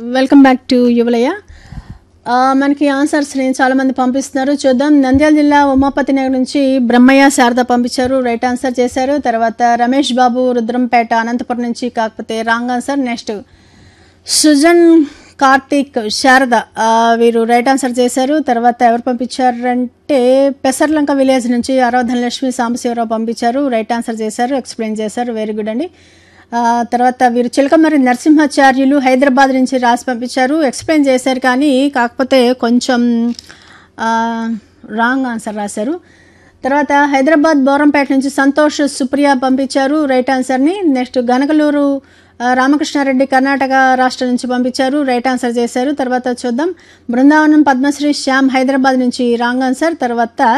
welcome back to యువలయ ఆ, మనకి answers నేను చాలామంది పంపిస్తున్నారు చూద్దాం నంద్యాల జిల్లా ఉమాపతి నగర్ నుంచి బ్రహ్మయ్య శారద పంపించారు రైట్ ఆన్సర్ చేశారు తర్వాత రమేష్ బాబు రుద్రంపేట అనంతపురం నుంచి కాకపోతే wrong answer next Sujan Karthik Sharada ఆ, వీరు రైట్ ఆన్సర్ చేశారు తర్వాత ఎవరు పంపించారంటే పెసర్లంక విలేజ్ నుంచి ఆరాధన లక్ష్మి సాంబశివరావు పంపించారు రైట్ ఆన్సర్ చేశారు ఎక్స్ప్లెయిన్ చేశారు వెరీ గుడ్ అండి ఆ, తర్వాత వీరు చిలకమరి నరసింహాచార్యులు హైదరాబాద్ నుంచి రాసి పంపించారు ఎక్స్ప్లెయిన్ చేశారు కానీ కాకపోతే కొంచెం రాంగ్ ఆన్సర్ రాశారు తర్వాత హైదరాబాద్ బోరంపేట నుంచి సంతోష్ సుప్రియ పంపించారు రైట్ ఆన్సర్ని నెక్స్ట్ గనకలూరు ఆ, రామకృష్ణారెడ్డి కర్ణాటక రాష్ట్రం నుంచి పంపించారు రైట్ ఆన్సర్ చేశారు తర్వాత చూద్దాం బృందావనం పద్మశ్రీ శ్యామ్ హైదరాబాద్ నుంచి రాంగ్ ఆన్సర్ తర్వాత